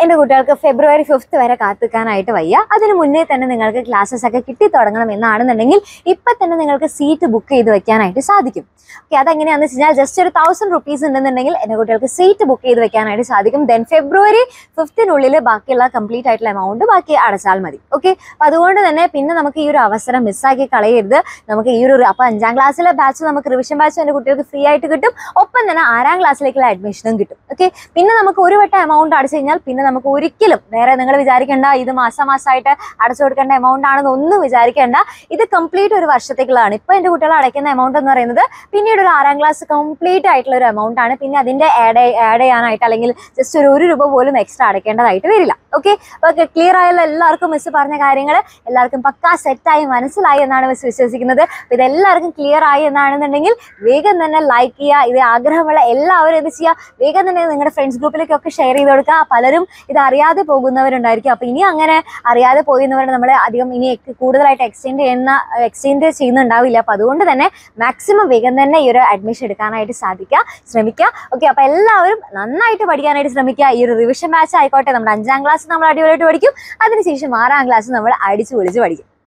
എൻ്റെ കുട്ടികൾക്ക് ഫെബ്രുവരി ഫിഫ്ത്ത് വരെ കാത്തിക്കാനായിട്ട് വയ്യ അതിന് മുന്നേ തന്നെ നിങ്ങൾക്ക് ക്ലാസ്സസ് ഒക്കെ കിട്ടി തുടങ്ങണം എന്നാണെന്നുണ്ടെങ്കിൽ ഇപ്പം തന്നെ നിങ്ങൾക്ക് സീറ്റ് ബുക്ക് ചെയ്ത് വെക്കാനായിട്ട് സാധിക്കും ഓക്കെ അതെങ്ങനെയാണെന്ന് വെച്ച് കഴിഞ്ഞാൽ ജസ്റ്റ് ഒരു തൗസൻഡ് റുപ്പീസ് ഉണ്ടെന്നുണ്ടെങ്കിൽ എൻ്റെ കുട്ടികൾക്ക് സീറ്റ് ബുക്ക് ചെയ്ത് വെക്കാനായിട്ട് സാധിക്കും ദെൻ ഫെബ്രുവരി ഫിഫ്തിനുള്ളിൽ ബാക്കിയുള്ള കംപ്ലീറ്റ് ആയിട്ടുള്ള എമൗണ്ട് ബാക്കി അടച്ചാൽ മതി ഓക്കെ അപ്പം അതുകൊണ്ട് തന്നെ പിന്നെ നമുക്ക് ഈ ഒരു അവസരം മിസ്സാക്കി കളയരുത് നമുക്ക് ഈ ഒരു അപ്പോൾ അഞ്ചാം ക്ലാസ്സിലെ ബാച്ച് നമുക്ക് റിവിഷൻ ബാച്ച് എൻ്റെ കുട്ടികൾക്ക് ഫ്രീ ആയിട്ട് കിട്ടും ഒപ്പം തന്നെ ആറാം ക്ലാസ്സിലേക്കുള്ള അഡ്മിഷനും കിട്ടും ഓക്കെ പിന്നെ നമുക്ക് ഒരു വട്ടം എമൗണ്ട് അടച്ചു കഴിഞ്ഞാൽ പിന്നെ നമുക്ക് ഒരിക്കലും വേറെ നിങ്ങൾ വിചാരിക്കേണ്ട ഇത് മാസം മാസമായിട്ട് അടച്ചു കൊടുക്കേണ്ട എമൗണ്ട് ആണെന്ന് ഒന്നും വിചാരിക്കേണ്ട ഇത് കംപ്ലീറ്റ് ഒരു വർഷത്തേക്കുള്ളതാണ് ഇപ്പൊ എന്റെ കുട്ടികൾ അടയ്ക്കുന്ന എമൗണ്ട് എന്ന് പറയുന്നത് പിന്നീട് ഒരു ആറാം ക്ലാസ് കംപ്ലീറ്റ് ആയിട്ടുള്ള ഒരു എമൗണ്ട് ആണ് പിന്നെ അതിന്റെ ആഡ് ആഡ് ചെയ്യാനായിട്ട് അല്ലെങ്കിൽ ജസ്റ്റ് ഒരു ഒരു രൂപ പോലും എക്സ്ട്രാ അടയ്ക്കേണ്ടതായിട്ട് വരില്ല ഓക്കെ അപ്പൊ ക്ലിയർ ആയുള്ള എല്ലാവർക്കും മിസ് പറഞ്ഞ കാര്യങ്ങൾ എല്ലാവർക്കും പക്കാ സെറ്റായി മനസ്സിലായി എന്നാണ് മിസ് വിശ്വസിക്കുന്നത് അപ്പൊ ഇതെല്ലാവർക്കും ക്ലിയർ ആയി എന്നാണെന്നുണ്ടെങ്കിൽ വേഗം തന്നെ ലൈക്ക് ചെയ്യുക ഇത് ആഗ്രഹമുള്ള എല്ലാവരും എന്ത് ചെയ്യുക വേഗം തന്നെ നിങ്ങളുടെ ഫ്രണ്ട്സ് ഗ്രൂപ്പിലേക്കൊക്കെ ഷെയർ ചെയ്ത് കൊടുക്കുക പലരും ഇത് അറിയാതെ പോകുന്നവരുണ്ടായിരിക്കും അപ്പൊ ഇനി അങ്ങനെ അറിയാതെ പോയിരുന്നവരെ നമ്മൾ അധികം ഇനി കൂടുതലായിട്ട് എക്സ്റ്റെൻഡ് ചെയ്യുന്ന എക്സ്റ്റെൻഡ് ചെയ്യുന്നുണ്ടാവില്ല അപ്പൊ അതുകൊണ്ട് തന്നെ മാക്സിമം വേഗം തന്നെ ഈ ഒരു അഡ്മിഷൻ എടുക്കാനായിട്ട് സാധിക്കുക ശ്രമിക്കുക ഓക്കെ അപ്പൊ എല്ലാവരും നന്നായിട്ട് പഠിക്കാനായിട്ട് ശ്രമിക്കുക ഈ ഒരു റിവിഷൻ മാച്ച് ആയിക്കോട്ടെ നമ്മുടെ അഞ്ചാം ക്ലാസ് നമ്മൾ അടിപൊളിയായിട്ട് പഠിക്കും അതിനുശേഷം ആറാം ക്ലാസ് നമ്മൾ അടിച്ചു പൊളിച്ച് പഠിക്കും